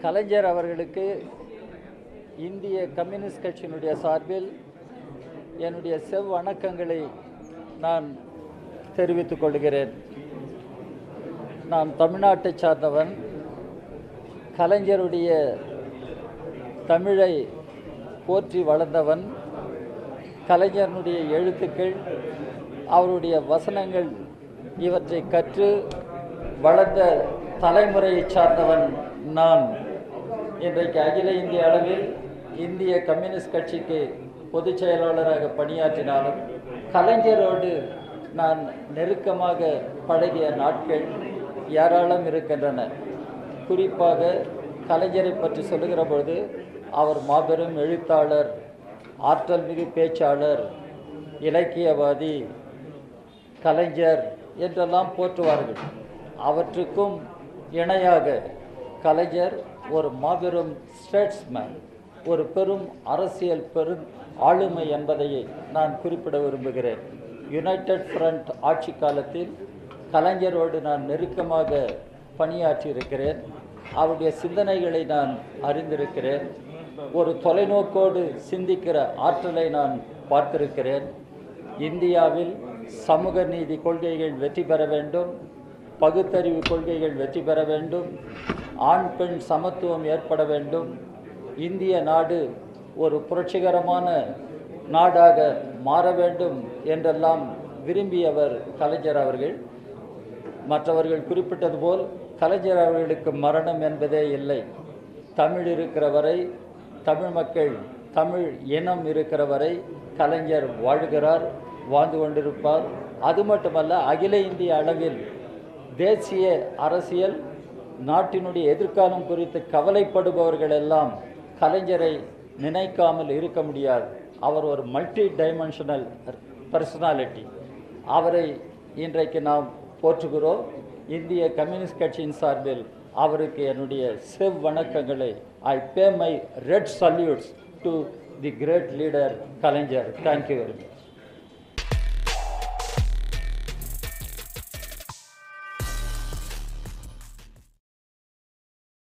கலைஞர் அவர்களுக்கு இந்திய கம்யூனிஸ்ட் கட்சியினுடைய சார்பில் என்னுடைய செவ் வணக்கங்களை நான் தெரிவித்துக் கொள்கிறேன் நான் தமிழ்நாட்டை சார்ந்தவன் கலைஞருடைய தமிழை போற்றி வளர்ந்தவன் கலைஞருடைய எழுத்துக்கள் அவருடைய வசனங்கள் இவற்றை கற்று வளர்ந்த தலைமுறையைச் சார்ந்தவன் நான் இன்றைக்கு அகில இந்திய அளவில் இந்திய கம்யூனிஸ்ட் கட்சிக்கு பொதுச் செயலாளராக பணியாற்றினாலும் கலைஞரோடு நான் நெருக்கமாக பழகிய நாட்கள் ஏராளம் இருக்கின்றன குறிப்பாக கலைஞரை பற்றி சொல்லுகிற பொழுது அவர் மாபெரும் எழுத்தாளர் ஆற்றல் மிகு பேச்சாளர் இலக்கியவாதி கலைஞர் என்றெல்லாம் போற்றுவார்கள் அவற்றுக்கும் இணையாக கலைஞர் ஒரு மாபெரும் ஸ்டேட்ஸ்மேன் ஒரு பெரும் அரசியல் பெரும் ஆளுமை என்பதை நான் குறிப்பிட விரும்புகிறேன் யுனைடெட் ஃப்ரண்ட் ஆட்சி காலத்தில் கலைஞரோடு நான் நெருக்கமாக பணியாற்றியிருக்கிறேன் அவருடைய சிந்தனைகளை நான் அறிந்திருக்கிறேன் ஒரு தொலைநோக்கோடு சிந்திக்கிற ஆற்றலை நான் பார்த்திருக்கிறேன் இந்தியாவில் சமூக நீதி கொள்கைகள் வெற்றி பெற வேண்டும் பகுத்தறிவு கொள்கைகள் வெற்றி பெற வேண்டும் ஆண் பெண் சமத்துவம் ஏற்பட வேண்டும் இந்திய நாடு ஒரு புரட்சிகரமான நாடாக மாற வேண்டும் என்றெல்லாம் விரும்பியவர் கலைஞர் அவர்கள் மற்றவர்கள் குறிப்பிட்டது போல் கலைஞர் அவர்களுக்கு மரணம் என்பதே இல்லை தமிழ் இருக்கிற வரை தமிழ் மக்கள் தமிழ் இனம் இருக்கிற வரை கலைஞர் வாழ்கிறார் வாழ்ந்து கொண்டிருப்பார் அது மட்டுமல்ல அகில இந்திய அளவில் தேசிய அரசியல் நாட்டினுடைய எதிர்காலம் குறித்து கவலைப்படுபவர்கள் எல்லாம் கலைஞரை நினைக்காமல் இருக்க முடியாது அவர் ஒரு மல்டி டைமென்ஷனல் பர்சனாலிட்டி அவரை இன்றைக்கு நாம் போற்றுகிறோம் இந்திய கம்யூனிஸ்ட் கட்சியின் சார்பில் அவருக்கு என்னுடைய செவ் வணக்கங்களை I pay my red salutes to the great leader Kalaignar thank you very much